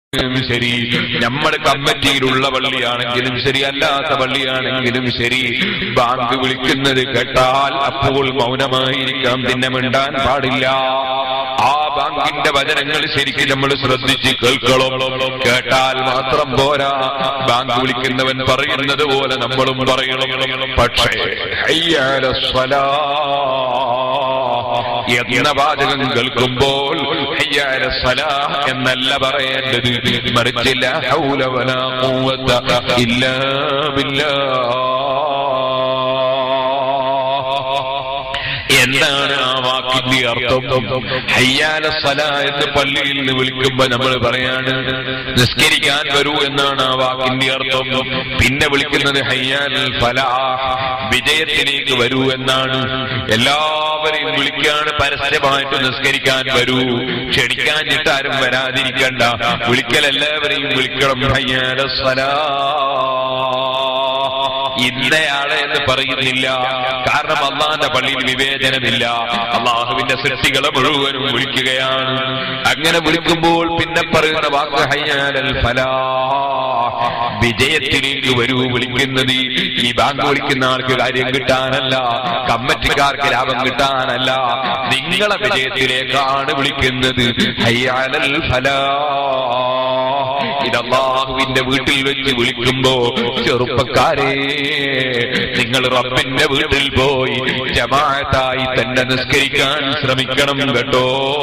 ശരി നമ്മുടെ കമ്മിറ്റിയിലുള്ള പള്ളിയാണെങ്കിലും ശരി അല്ലാത്ത പള്ളിയാണെങ്കിലും ശരി ബാങ്ക് വിളിക്കുന്നത് കേട്ടാൽ അപ്പോൾ മൗനമായിരിക്കാം പിന്നെ മിണ്ടാൻ പാടില്ല ആ ബാങ്കിന്റെ വചനങ്ങൾ ശരിക്കും നമ്മൾ ശ്രദ്ധിച്ച് കേൾക്കണം കേട്ടാൽ മാത്രം പോരാ ബാങ്ക് വിളിക്കുന്നവൻ പറയുന്നത് പോലെ നമ്മളും പറയണം പക്ഷേ ഹയ്യാല സ്വലാ എന്ന വാചകം കേൾക്കുമ്പോൾ ഹയ്യാല സ്വലാ എന്നല്ല പറയേണ്ടത് മറിച്ച് ലാ ഹൗല വലാ ഖുവത ഇല്ലാ ബില്ലാഹ് എന്താണ് ആ വാക്കിന്റെ അർത്ഥം ഹയ്യാല സല എന്ന് പള്ളിയിൽ നിന്ന് വിളിക്കുമ്പോ നമ്മൾ പറയാണ് നിസ്കരിക്കാൻ വരൂ എന്നാണ് ആ വാക്കിന്റെ അർത്ഥം പിന്നെ വിളിക്കുന്നത് ഹയ്യാൽ ഫല വിജയത്തിലേക്ക് വരൂ എന്നാണ് എല്ലാവരെയും വിളിക്കാണ് പരസ്യമായിട്ട് നിസ്കരിക്കാൻ വരൂ ക്ഷണിക്കാഞ്ഞിട്ട് ആരും വരാതിരിക്കണ്ട വിളിക്കൽ എല്ലാവരെയും വിളിക്കണം ഹയ്യാല സലാ ഇന്നയാളെ എന്ന് പറയുന്നില്ല കാരണം അള്ളാന്റെ പള്ളിയിൽ വിവേചനമില്ല അള്ളാഹുവിന്റെ സൃഷ്ടികളെ മുഴുവനും വിളിക്കുകയാണ് അങ്ങനെ വിളിക്കുമ്പോൾ പിന്നെ പറയുന്ന വാക്ക് ഹയ്യാലൽ ഫലാ വിജയത്തിലേക്ക് വരൂ വിളിക്കുന്നത് ഈ ബാങ്ക് വിളിക്കുന്ന ആൾക്ക് കാര്യം കിട്ടാനല്ല കമ്മറ്റിക്കാർക്ക് ലാഭം കിട്ടാനല്ല നിങ്ങളെ വിജയത്തിലേക്കാണ് വിളിക്കുന്നത് ഹയ്യാലൽ ഫലാ ഇത് അള്ളാഹുവിന്റെ വീട്ടിൽ വെച്ച് വിളിക്കുമ്പോ ചെറുപ്പക്കാരെ നിങ്ങൾ റബ്ബിന്റെ വീട്ടിൽ പോയി ജമാഅത്തായി തന്നെ നിസ്കരിക്കാൻ ശ്രമിക്കണം കേട്ടോ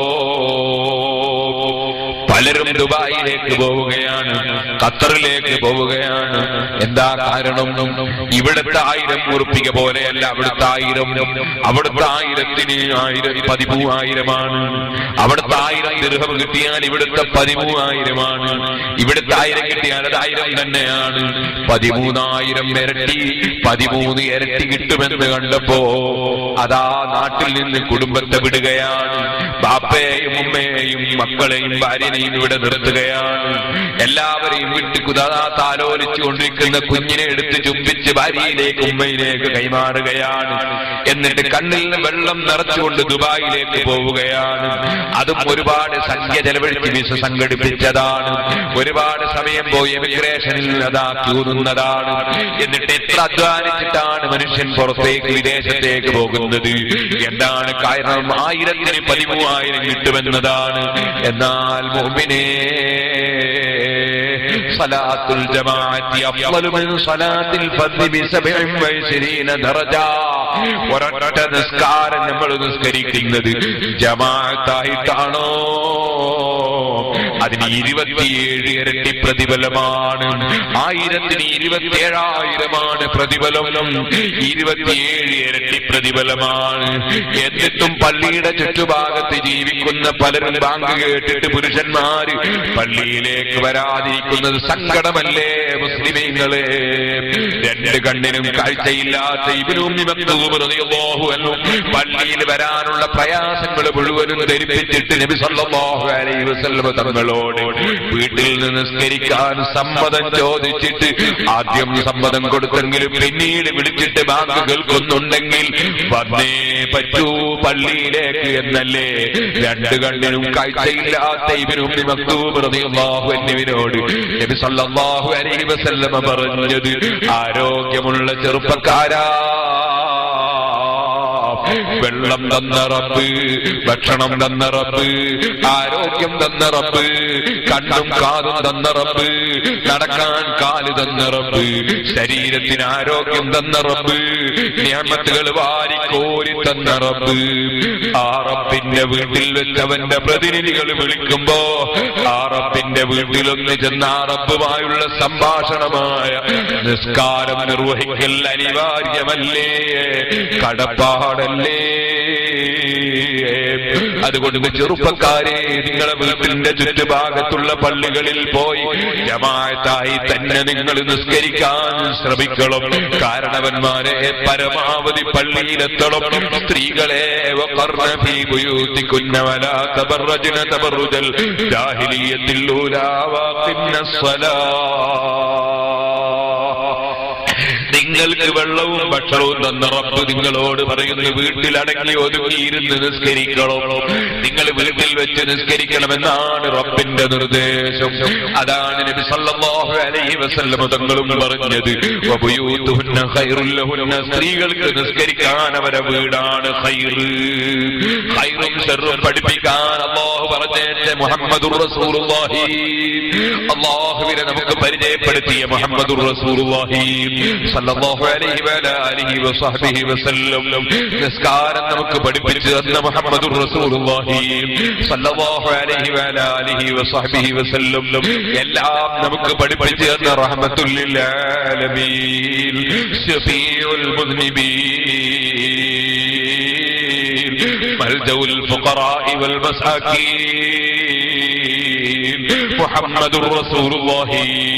പലരും ദുബായിലേക്ക് പോവുകയാണ് ഖത്തറിലേക്ക് പോവുകയാണ് എന്താ കാരണം ഇവിടുത്തെ ആയിരം ഉറുപ്പിക പോലെയല്ല അവിടുത്തെ ആയിരം അവിടുത്തെ ആയിരത്തിന് ആയിരം പതിമൂവായിരമാണ് അവിടുത്തെ ആയിരം ദീർഘം കിട്ടിയാൽ ഇവിടുത്തെ പതിമൂവായിരമാണ് ഇവിടുത്തെ ആയിരം കിട്ടിയാൽ അത് ആയിരം തന്നെയാണ് പതിമൂന്നായിരം ഇരട്ടി പതിമൂന്ന് ഇരട്ടി കിട്ടുമെന്ന് കണ്ടപ്പോ അതാ നാട്ടിൽ നിന്ന് കുടുംബത്തെ വിടുകയാണ് ബാപ്പയെയും ഉമ്മയെയും മക്കളെയും ഭാര്യനെയും ഇവിടെ നിർത്തുകയാണ് എല്ലാവരെയും വിട്ട് കുതാ താലോലിച്ചു കൊണ്ടിരിക്കുന്ന കുഞ്ഞിനെ എടുത്ത് ചുംബിച്ച് ഭാര്യയിലേക്ക് ഉമ്മയിലേക്ക് കൈമാറുകയാണ് എന്നിട്ട് കണ്ണിൽ നിന്ന് വെള്ളം നിറച്ചുകൊണ്ട് ദുബായിലേക്ക് പോവുകയാണ് അതും ഒരുപാട് സംഖ്യ ചെലവഴിച്ച് വിസ സംഘടിപ്പിച്ചതാണ് ഒരുപാട് സമയം പോയി എമിഗ്രേഷനിൽ അതാ ക്യൂ നിന്നതാണ് എന്നിട്ട് എത്ര അധ്വാനിച്ചിട്ടാണ് മനുഷ്യൻ പുറത്തേക്ക് വിദേശത്തേക്ക് പോകുന്നത് എന്താണ് കാരണം ആയിരത്തിന് പതിമൂവായിരം കിട്ടുമെന്നതാണ് എന്നാൽ മുമ്പിനെ സലാത്തുൽ ജമാഅത്തി അഫ്ളലു മിൻ സലാത്തിൽ ഫർദി ബി സബഇൻ വഇശ്രീന ദറജ ഒരൊറ്റ നിസ്കാരം നമ്മൾ നിസ്കരിക്കുന്നത് ജമാഅത്തായിട്ടാണോ അതിന് ഇരുപത്തിയേഴ് ഇരട്ടി പ്രതിഫലമാണ് ആയിരത്തിന് ഇരുപത്തിയേഴായിരമാണ് പ്രതിഫലം ഇരുപത്തിയേഴ് ഇരട്ടി പ്രതിഫലമാണ് എന്നിട്ടും പള്ളിയുടെ ചുറ്റുഭാഗത്ത് ജീവിക്കുന്ന പലരും ബാങ്ക് കേട്ടിട്ട് പുരുഷന്മാര് പള്ളിയിലേക്ക് വരാതിരിക്കുന്നത് സങ്കടമല്ലേ മുസ്ലിമീങ്ങളെ രണ്ട് കണ്ണിനും കാഴ്ചയില്ലാത്ത ഇവനും പള്ളിയിൽ വരാനുള്ള പ്രയാസങ്ങൾ മുഴുവനും ധരിപ്പിച്ചിട്ട് നബി സല്ലല്ലാഹു അലൈഹി വസല്ലം തങ്ങളോട് വീട്ടിൽ നിന്ന് നിസ്കരിക്കാൻ സമ്മതം ചോദിച്ചിട്ട് ആദ്യം സമ്മതം കൊടുത്തെങ്കിലും പിന്നീട് വിളിച്ചിട്ട് ബാങ്ക് കേൾക്കുന്നുണ്ടെങ്കിൽ വന്നേ പറ്റൂ പള്ളിയിലേക്ക് എന്നല്ലേ രണ്ട് കണ്ണിനും കാഴ്ചയില്ലാത്ത ഇവനും മക്തൂബ് റളിയല്ലാഹു എന്നിവനോട് നബി സല്ലല്ലാഹു അലൈഹി വസല്ലമ പറഞ്ഞത് ആരോഗ്യമുള്ള ചെറുപ്പക്കാരാ വെള്ളം തന്ന റബ്ബ് ഭക്ഷണം തന്ന റബ്ബ് ആരോഗ്യം തന്ന റബ്ബ് കണ്ണും കാതും തന്ന റബ്ബ് നടക്കാൻ കാല് തന്ന റബ്ബ് ശരീരത്തിന് ആരോഗ്യം തന്ന റബ്ബ് നിയമത്തുകൾ വാരിക്കോരി തന്ന റബ്ബ് ആ റബ്ബിന്റെ വീട്ടിൽ വെച്ചവന്റെ പ്രതിനിധികൾ വിളിക്കുമ്പോ ആ റബ്ബിന്റെ വീട്ടിലൊന്ന് ചെന്ന ആ റബ്ബുമായുള്ള സംഭാഷണമായ നിസ്കാരം നിർവഹിക്കൽ അനിവാര്യമല്ലേ കടപ്പാടല്ലേ അതുകൊണ്ട് ചെറുപ്പക്കാരെ നിങ്ങളെ വീട്ടിന്റെ ചുറ്റുഭാഗത്തുള്ള പള്ളികളിൽ പോയി ജമാഅത്തായി തന്നെ നിങ്ങൾ നിസ്കരിക്കാൻ ശ്രമിക്കണം കാരണവന്മാരെ പരമാവധി പള്ളിയിലെത്തണം സ്ത്രീകളെ വഖർന ഫീ ബുയൂതികുന്ന തബറജ്ന തബറുജൽ ജാഹിലിയത്തിൽ ഊലാ വഖിംന സ്വലാ നിങ്ങൾ നിങ്ങൾക്ക് വെള്ളവും ഭക്ഷണവും തന്ന റബ്ബ് നിങ്ങളോട് പറയുന്നു വീട്ടിൽ അടങ്ങി ഒതുങ്ങിയിരുന്ന് നിസ്കരിക്കണം നിങ്ങൾ വീട്ടിൽ വെച്ച് നിസ്കരിക്കണമെന്നാണ് റബ്ബിന്റെ നിർദ്ദേശം അതാണ് നബി സല്ലല്ലാഹു അലൈഹി വസല്ലം തങ്ങളും പറഞ്ഞത് വബുയൂതുഹുന്ന ഖൈറുൽ ലഹുന്ന സ്ത്രീകൾക്ക് നിസ്കരിക്കാൻ അവരെ വീടാണ് ഖൈറ് ഖൈറും ഷർറും പഠിപ്പിക്കാൻ അല്ലാഹു പറഞ്ഞേറ്റ മുഹമ്മദുർ റസൂലുള്ളാഹി അല്ലാഹുവിനെ നമുക്ക് പരിചയപ്പെടുത്തിയ മുഹമ്മദുർ റസൂലുള്ളാഹി സല്ലല്ലാഹു അലൈഹി വഅല ആലിഹി വസഹ്ബിഹി വസല്ലം നിസ്കാരം നമുക്ക് പഠിപ്പിച്ചു തന്ന മുഹമ്മദുർ റസൂലുള്ളാഹി സല്ലല്ലാഹു അലൈഹി വഅല ആലിഹി വസഹ്ബിഹി വസല്ലം എല്ലാം നമുക്ക് പഠിപ്പിച്ചു തന്ന റഹ്മത്തുൽ ലിൽ ആലമീൻ ശഫീഉൽ മുദ്നിബീൻ ملجأ الفقراء والمساكين محمد رسول الله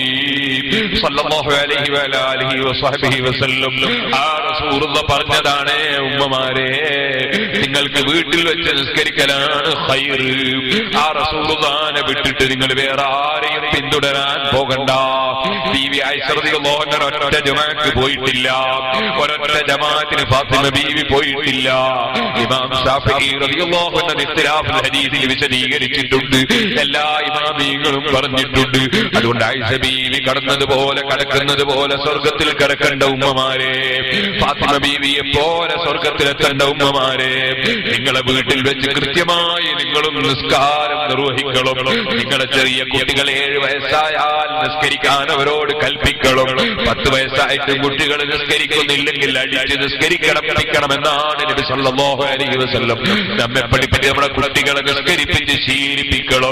صلى الله عليه وعلى آله وصحبه وسلم ആ റസൂറുള്ള പറഞ്ഞതാണ് ഉമ്മമാരെ നിങ്ങൾക്ക് വീട്ടിൽ വെച്ച് നിസ്കരിക്കലാണ് ഖൈർ ആ റസൂറുള്ളാനെ വിട്ടിട്ട് നിങ്ങൾ വേറെ ആരെയും പിന്തുടരാൻ പോകണ്ട ടി വി ഐശ്വര്യലോഹൻ ഒരൊറ്റ ജമാക്ക് പോയിട്ടില്ല ഒരൊറ്റ ജമാഅത്തിന് ഫാത്തിമ ബീവി പോയിട്ടില്ല ഇമാം ഷാഫി റളിയല്ലാഹു അൻഹു ഇഖ്തിലാഫുൽ ഹദീസിൽ വിശദീകരിച്ചിട്ടുണ്ട് എല്ലാ ഇമാമീങ്ങളും പറഞ്ഞിട്ടുണ്ട് അതുകൊണ്ട് ആയിഷ ബീവി കടന്നതുപോലെ കടക്കുന്നത് പോലെ സ്വർഗത്തിൽ കിടക്കേണ്ട ഉമ്മമാരെ ഫാത്തിമ ബീവിയെ പോലെ സ്വർഗത്തിലെത്തേണ്ട ഉമ്മമാരെ നിങ്ങളെ വീട്ടിൽ വെച്ച് കൃത്യമായി നിങ്ങളും നിസ്കാരം നിർവഹിക്കണം നിങ്ങളെ ചെറിയ കുട്ടികൾ ഏഴ് വയസ്സായാൽ നിസ്കരിക്കാൻ അവരോട് കൽപ്പിക്കണം പത്ത് വയസ്സായിട്ട് കുട്ടികൾ നിസ്കരിക്കുന്നില്ലെങ്കിൽ അടിച്ച് നിസ്കരിക്കണം പഠിക്കണമെന്നാണ് നബി സല്ലല്ലാഹു അലൈഹി വസല്ലം നമ്മെ പഠിപ്പിച്ച് നമ്മുടെ കുട്ടികളെ നിസ്കരിപ്പിച്ച് ശീലിപ്പിക്കണം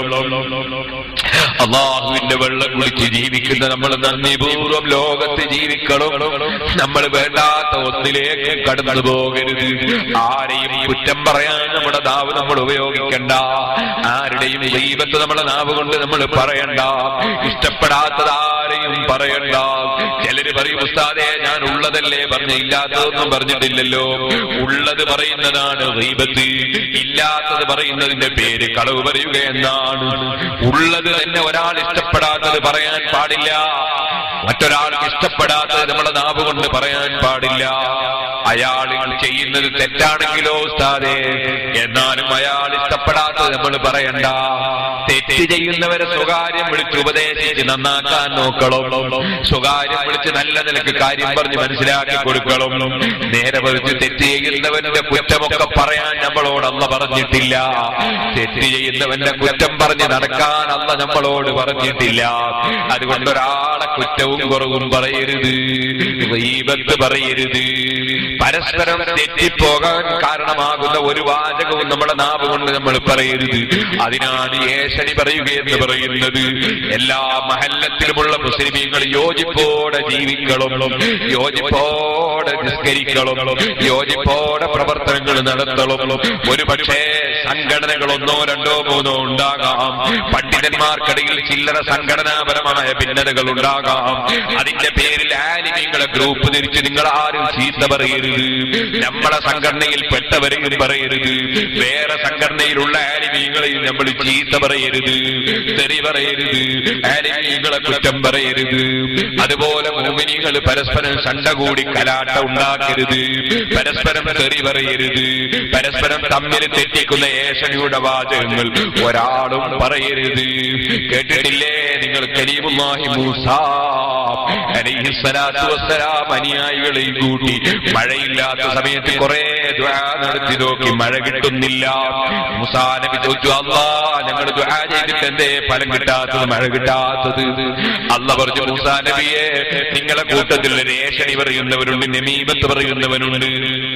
അള്ളാഹുവിന്റെ വെള്ളം കുടിച്ച് ജീവിക്കുന്ന നമ്മൾ നന്ദിപൂർവ്വം ലോകത്ത് ജീവിക്കണം നമ്മൾ വേണ്ടാത്ത ഒന്നിലേക്ക് കടന്നു പോകരുത് ആരെയും കുറ്റം പറയാൻ നമ്മുടെ നാവ് നമ്മൾ ഉപയോഗിക്കണ്ട ആരുടെയും ദൈവത്തെ നമ്മുടെ നാവ് കൊണ്ട് നമ്മൾ പറയണ്ട ഇഷ്ടപ്പെടാത്തത് ആരെയും പറയണ്ട ചിലര് പറയും ഉസ്താദെ ഞാൻ ഉള്ളതല്ലേ പറഞ്ഞ ഇല്ലാത്തതൊന്നും പറഞ്ഞിട്ടില്ലല്ലോ ഉള്ളത് പറയുന്നതാണ് ദൈവത്ത് ഇല്ലാത്തത് പറയുന്നതിന്റെ പേര് കളവ് പറയുക എന്നാണ് ഉള്ളത് തന്നെ ഒരാൾ ഇഷ്ടപ്പെടാത്തത് പറയാൻ പാടില്ല മറ്റൊരാൾക്ക് ഇഷ്ടപ്പെടാത്തത് നമ്മളെ നാവ് കൊണ്ട് പറയാൻ പാടില്ല അയാൾ ചെയ്യുന്നത് തെറ്റാണെങ്കിലോ ഉസ്താദേ എന്നാലും അയാൾ ഇഷ്ടപ്പെടാത്തത് നമ്മൾ പറയണ്ട തെറ്റ് ചെയ്യുന്നവരെ സ്വകാര്യം വിളിച്ച് ഉപദേശിച്ച് നന്നാക്കാൻ നോക്കണം സ്വകാര്യം വിളിച്ച് നല്ല നിലക്ക് കാര്യം പറഞ്ഞ് മനസ്സിലാക്കി കൊടുക്കണം നേരെ പറിച്ച് തെറ്റ് ചെയ്യുന്നവന്റെ കുറ്റമൊക്കെ പറയാൻ നമ്മളോട് അല്ല പറഞ്ഞിട്ടില്ല തെറ്റ് ചെയ്യുന്നവന്റെ കുറ്റം പറഞ്ഞ് നടക്കാൻ അല്ല നമ്മളോട് പറഞ്ഞിട്ടില്ല അതുകൊണ്ട് ഒരാളെ കുറ്റവും കുറവും പറയരുത് ഗീബത്ത് പറയരുത് പരസ്പരം തെറ്റിപ്പോകാൻ കാരണമാകുന്ന ഒരു വാചകവും നമ്മുടെ നാവ് കൊണ്ട് നമ്മൾ പറയരുത് അതിനാണ് ഏഷണി പറയുക എന്ന് പറയുന്നത് എല്ലാ മഹല്ലത്തിലുമുള്ള മുസ്ലിമീങ്ങൾ യോജിപ്പോടെ ജീവിക്കണം യോജിപ്പോടെ നിസ്കരിക്കണം യോജിപ്പോടെ പ്രവർത്തനങ്ങൾ നടത്തണം ഒരു പക്ഷേ സംഘടനകൾ ഒന്നോ രണ്ടോ മൂന്നോ ഉണ്ടാകാം പണ്ഡിതന്മാർക്കിടയിൽ ചില്ലറ സംഘടനാപരമായ ഭിന്നതകൾ ഉണ്ടാകാം അതിന്റെ പേരിൽ ആലിമീങ്ങളെ ഗ്രൂപ്പ് തിരിച്ച് നിങ്ങൾ ആരും ചീത്ത പറയരുത് നമ്മളെ സംഘടനയിൽ പെട്ടവരെയും പറയരുത് വേറെ സംഘടനയിലുള്ള ആലിമീങ്ങളെയും നമ്മൾ ചീത്ത പറയരുത് തെറി പറയരുത് ആലിമീങ്ങളെ കുറ്റം പറയരുത് അതുപോലെ മോമിനികൾ പരസ്പരം ശണ്ട കൂടി കലാട്ട ഉണ്ടാക്കരുത് പരസ്പരം തെറി പറയരുത് പരസ്പരം തമ്മിൽ തെറ്റിക്കുന്ന ഏഷണിയുടെ വാചകങ്ങൾ ഒരാളും പറയരുത് കേട്ടിട്ടില്ലേ നിങ്ങൾ കരീമുല്ലാഹി മൂസ അലൈഹിസ്സലാത്തു വസ്സലാം അനുയായികളെയും കൂട്ടി മഴയില്ലാത്ത സമയത്ത് കുറെ ദ്വാ നടത്തി നോക്കി മഴ കിട്ടുന്നില്ല മൂസാ നബി ചോദിച്ചു അല്ലാ ഞങ്ങൾ ദ്വാ ചെയ്തിട്ട് എന്തേ ഫലം കിട്ടാത്തത് മഴ കിട്ടാത്തത് അല്ല പറഞ്ഞു മൂസാ നബിയെ നിങ്ങളെ കൂട്ടത്തിൽ രേഷണി പറയുന്നവരുണ്ട് നമീമത്ത് പറയുന്നവനുണ്ട്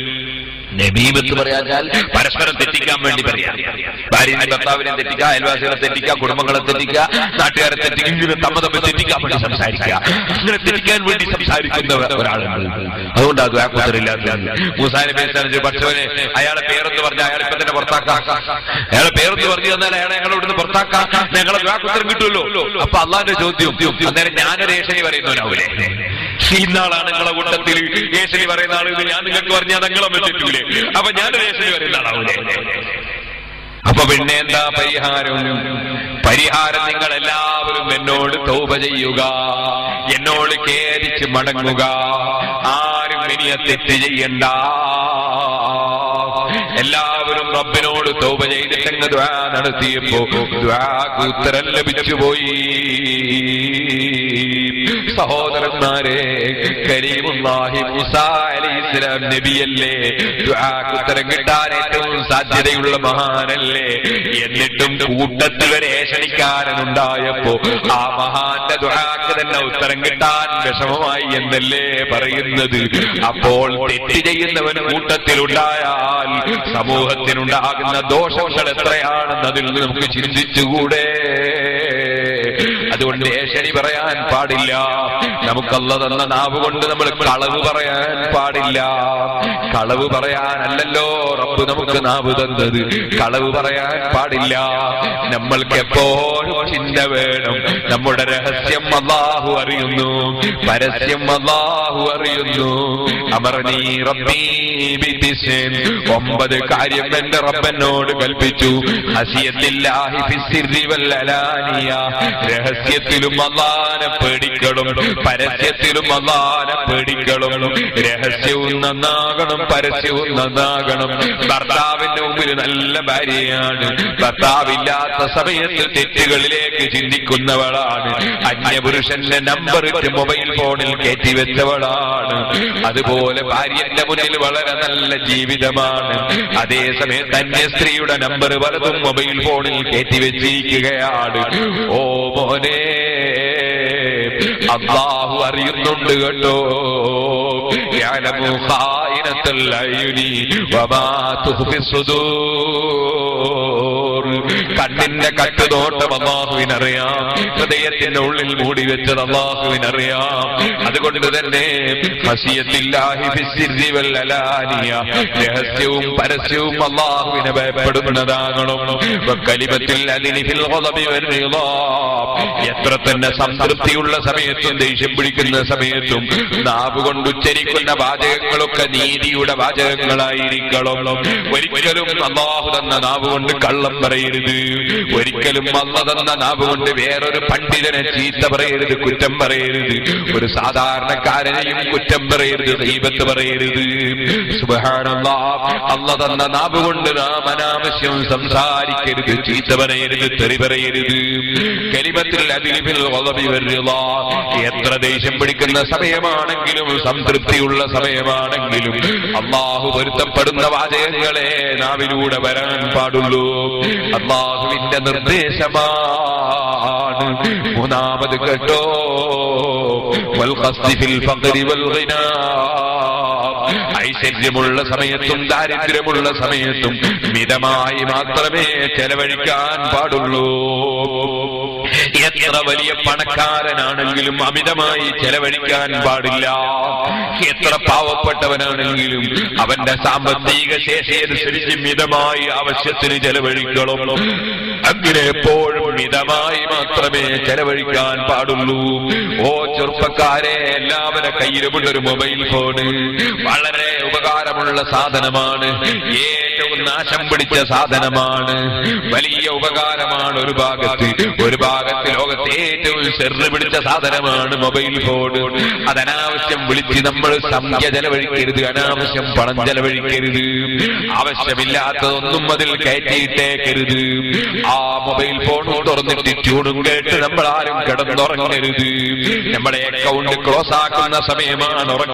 നബീബത്ത് പറയാച്ചാൽ പരസ്പരം തെറ്റിക്കാൻ വേണ്ടി പറയാം ഭാര്യനെ ഭർത്താവിനെ തെറ്റിക്കുക അയൽവാസികളെ തെറ്റിക്കുക കുടുംബങ്ങളെ തെറ്റിക്കുക നാട്ടുകാരെ തെറ്റിക്കുക ഇങ്ങനെ തമ്മ തമ്മിൽ തെറ്റിക്കാൻ വേണ്ടി സംസാരിക്കുക ഇങ്ങനെ തെറ്റിക്കാൻ വേണ്ടി സംസാരിക്കുന്ന ഒരാളുണ്ട് അതുകൊണ്ട് അത് ആക്കുത്തരില്ലാത്ത മൂസാനെ പേശാൻ പക്ഷവനെ അയാളെ പേരെന്ന് പറഞ്ഞ അയാളെ ഇപ്പൊ തന്നെ പുറത്താക്കാം അയാളെ പേരെന്ന് പറഞ്ഞു തന്നാൽ അയാളെ ഞങ്ങളെ ഇവിടുന്ന് പുറത്താക്കാം ഞങ്ങളെ വാക്കുത്തരം കിട്ടുമല്ലോ അപ്പൊ അള്ളാന്റെ ചോദ്യം അന്നേരം ഞാനൊരു ഏഷണി പറയുന്നവനാവൂലേ ഇന്നാളാണ് നിങ്ങളെ കൂട്ടത്തിൽ ഏശനി പറയുന്ന ആൾ ഇത് ഞാൻ നിങ്ങൾക്ക് പറഞ്ഞാൽ നിങ്ങളെ പറ്റിട്ടൂലേ അപ്പൊ ഞാനൊരു ഏശനി പറയുന്ന ആളാവൂലേ അപ്പൊ പിന്നെ എന്താ പരിഹാരം പരിഹാരം നിങ്ങൾ എല്ലാവരും എന്നോട് തോപ ചെയ്യുക എന്നോട് ഖേദിച്ച് മടങ്ങുക ആ ഇനി ആ തെറ്റ് ചെയ്യണ്ട എല്ലാവരും റബ്ബിനോട് തൗബ ചെയ്തിട്ടങ്ങ് ദ്വാ നടത്തിയപ്പോ ദ്വാക്ക് ഉത്തരം ലഭിച്ചു പോയി സഹോദരന്മാരെ കരീമുല്ലാഹി മുസാ അലൈഹിസ്സലാം നബിയല്ലേ ദ്വാക്ക് ഉത്തരം കിട്ടാൻ ഏറ്റവും സാധ്യതയുള്ള മഹാനല്ലേ എന്നിട്ടും കൂട്ടത്തിൽ ഒരു ഏഷണിക്കാരനുണ്ടായപ്പോ ആ മഹാന്റെ ദ്വാക്ക് തന്നെ ഉത്തരം കിട്ടാൻ വിഷമമായി എന്നല്ലേ പറയുന്നത് അപ്പോൾ തെറ്റ് ചെയ്യുന്നവൻ കൂട്ടത്തിലുണ്ടായാൽ സമൂഹത്തിനുണ്ടാകുന്ന ദോഷങ്ങൾ എത്രയാണെന്ന് അതിൽ നിന്ന് നമുക്ക് ചിന്തിച്ചുകൂടെ അതുകൊണ്ട് ഏഷണി പറയാൻ പാടില്ല നമുക്കല്ല തന്ന നാവ് കൊണ്ട് നമ്മൾ കളവ് പറയാൻ പാടില്ല കളവ് പറയാനല്ലല്ലോ റബ്ബ് നമുക്ക് നാവ് തന്നത് കളവ് പറയാൻ പാടില്ല നമ്മൾക്ക് എപ്പോഴും ചിന്ത വേണം നമ്മുടെ രഹസ്യം അള്ളാഹു അറിയുന്നു പരസ്യം അള്ളാഹു അറിയുന്നു അമർനീ റബ്ബീ ബിതിസ്ൻ. ഒമ്പത് കാര്യം എന്റെ റബ്ബനോട് കൽപ്പിച്ചു ഹസിയത്തില്ലാഹി ഫിസ്സിർരി വൽ അലാനിയ രഹസ്യത്തിലും അള്ളാനെ പേടിക്കണം പരസ്യത്തിലും അള്ളാനെ പേടിക്കണം രഹസ്യവും നന്നാകണം പരസ്യവും നന്നാകണം ഭർത്താവിന്റെ മുമ്പിൽ നല്ല ഭാര്യയാണ് ഭർത്താവില്ലാത്ത സമയത്ത് തെറ്റുകളിലേക്ക് ചിന്തിക്കുന്നവളാണ് അന്യപുരുഷന്റെ നമ്പർ ഇട്ട് മൊബൈൽ ഫോണിൽ കയറ്റി വെച്ചവളാണ് അതുപോലെ ഭാര്യന്റെ മുന്നിൽ വളരെ നല്ല ജീവിതമാണ് അതേ സമയത്ത് അന്യ സ്ത്രീയുടെ നമ്പർ പലതും മൊബൈൽ ഫോണിൽ കയറ്റി വെച്ചിരിക്കുകയാണ് ഓ മോനെ അള്ളാഹു അറിയുന്നുണ്ട് കേട്ടോ يعلم خائنة العيون وما تخفي الصدور കണ്ണിന്റെ കട്ടുനോട്ടം അള്ളാഹുവിനറിയാം ഹൃദയത്തിന്റെ ഉള്ളിൽ മൂടി വെച്ചത് അള്ളാഹുവിനറിയാം അതുകൊണ്ട് തന്നെ ഹസിയത്തില്ലാഹി ഫിസ്സിർരി വൽ അലാനിയ രഹസ്യവും പരസ്യവും അള്ളാഹുവിനെ ഭയപ്പെടുന്നതാകണം കലിമത്തിൽ അതിന് ഫിൽ ഖദബി വൽറിളാ. എത്ര തന്നെ സംതൃപ്തിയുള്ള സമയത്തും ദേഷ്യം പിടിക്കുന്ന സമയത്തും നാവ് കൊണ്ട് ഉച്ചരിക്കുന്ന വാചകങ്ങളൊക്കെ നീതിയുടെ വാചകങ്ങളായിരിക്കണം ഒരിക്കലും അള്ളാഹു തന്ന നാവ് കൊണ്ട് കള്ളം പറയരുത് ഒരിക്കലും അല്ല തന്ന നാവ് കൊണ്ട് വേറൊരു പണ്ഡിതനെ ചീത്ത പറയരുത് കുറ്റം പറയരുത് ഒരു സാധാരണക്കാരനെയും കുറ്റം പറയരുത് ദൈവത്ത് പറയരുത് സുബഹാനല്ലാ അല്ല തന്ന നാവ് കൊണ്ട് നാം അനാവശ്യം സംസാരിക്കരുത് ചീത്ത പറയരുത് തെറി പറയരുത് കലിമത്തിൽ അതിലിൽ വളവി വരിക എത്ര ദേഷ്യം പിടിക്കുന്ന സമയമാണെങ്കിലും സംതൃപ്തിയുള്ള സമയമാണെങ്കിലും അള്ളാഹു പൊരുത്തപ്പെടുന്ന വാചകങ്ങളെ നാവിലൂടെ വരാൻ പാടുള്ളൂ അള്ളാഹുവിന്റെ നിർദ്ദേശമാണ് മൂന്നാമത് കേട്ടോ വൽഖസ്ദി ഫിൽ ഫഖ്രി വൽ ഗിനാ. ഐശ്വര്യമുള്ള സമയത്തും ദാരിദ്ര്യമുള്ള സമയത്തും മിതമായി മാത്രമേ ചെലവഴിക്കാൻ പാടുള്ളൂ എത്ര വലിയ പണക്കാരനാണെങ്കിലും അമിതമായി ചെലവഴിക്കാൻ പാടില്ല എത്ര പാവപ്പെട്ടവനാണെങ്കിലും അവന്റെ സാമ്പത്തിക ശേഷി അനുസരിച്ച് മിതമായി ആവശ്യത്തിന് ചെലവഴിക്കണം അങ്ങനെ എപ്പോഴും മിതമായി മാത്രമേ ചെലവഴിക്കാൻ പാടുള്ളൂ ഓ ചെറുപ്പക്കാരെ എല്ലാവരുടെ കയ്യിലുമുള്ള ഒരു മൊബൈൽ ഫോണ് വളരെ ഉപകാരമുള്ള സാധനമാണ് ഏറ്റവും നാശം പിടിച്ച സാധനമാണ് വലിയ ഉപകാരമാണ് ഒരു ഭാഗത്ത് ഒരു ഭാഗത്ത് ലോകത്തെ ഏറ്റവും ചെറു പിടിച്ച സാധനമാണ് മൊബൈൽ ഫോൺ അതനാവശ്യം വിളിച്ച് നമ്മൾ സംഖ്യ ചെലവഴിക്കരുത് അനാവശ്യം പണം ചെലവഴിക്കരുത് ആവശ്യമില്ലാത്തതൊന്നും അതിൽ കയറ്റിയിട്ടേക്കരുത് ആ മൊബൈൽ ഫോൺ തുറന്നിട്ട് ട്യൂണും കേട്ട് നമ്മൾ ആരും കിടന്നുറങ്ങരുത് നമ്മുടെ അക്കൗണ്ട് ക്ലോസ് ആക്കുന്ന സമയമാണ് ഉറങ്ങ